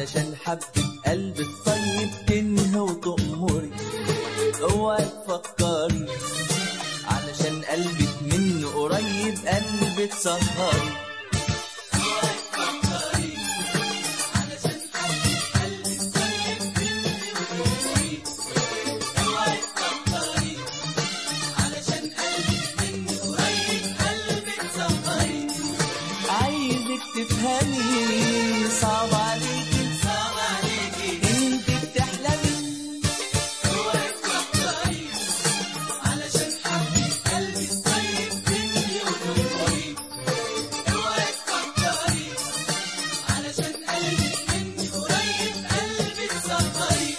علشان حبة قلب الطيب تنهى وتأمري اوعي تفكري علشان قلبك منه قريب قلبك سهري عايزك تفهمي صعب عليكي صعب عليكي انت بتحلمي علشان حبي قلبي الطيب مني وتنوري اوعي تفكري علشان قلبي مني قريب قلبك سهري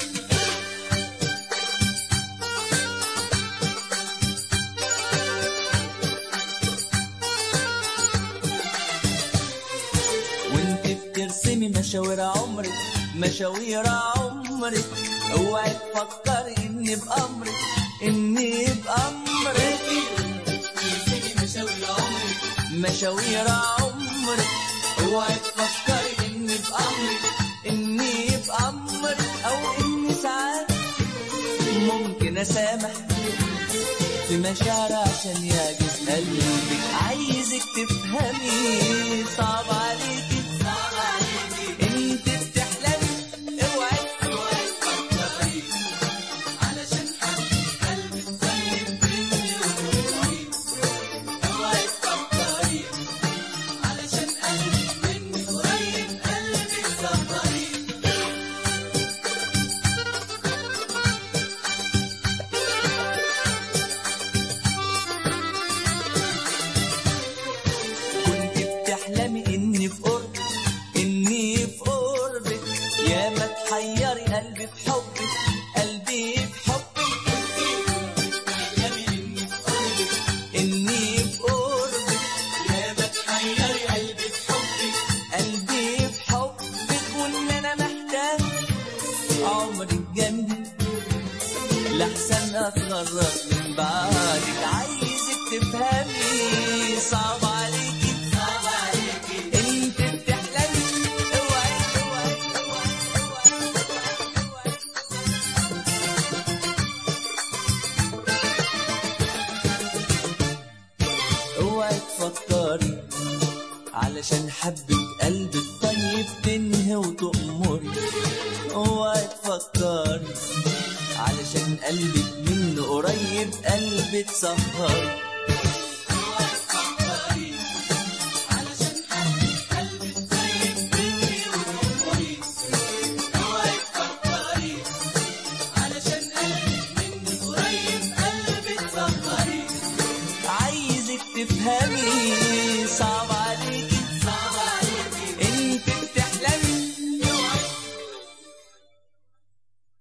وانت بترسمي مشاوير عمرك مشاوير عمرك اوعي تفكري اني بامرك اني بامرك بترسمي مشاوير عمرك مشاوير عمرك اوعي تفكري اني بامرك اني بامرك او اني ساعات ممكن اسامح في مشاعر عشان يعجز قلبك عايزك تفهمي صعب عليكي صعب عليكي انت بتحلمي اوعي اوعي تفكري علشان حبي قلبي طيب مني وتنوري اوعي تفكري علشان قلبي مني قريب قلبك سهري كنت بتحلمي اني في قربك اني في قربك يا ما تحيري قلبي في حبك قلبي في حبك بتحلمي اني في قربك اني في قربك يا ما تحيري قلبي في حبك قلبي في حبك وان انا محتاج عمرك جنبي لحسن اتغرب من بعدك عايزك تفهمي صعب عليكي صعب عليكي انت بتحلمي اوعي اوعي اوعي اوعي اوعي اوعي تفكري علشان حبة قلب الطيب تنهي وتأمري اوعي تفكري علشان قلبك منه قريب قلبك سهري اوعي تفكري علشان حبة قلب الطيب مني وتأمري اوعي تفكري علشان قلبك منه قريب قلبك سهري عايزك تفهمي صعب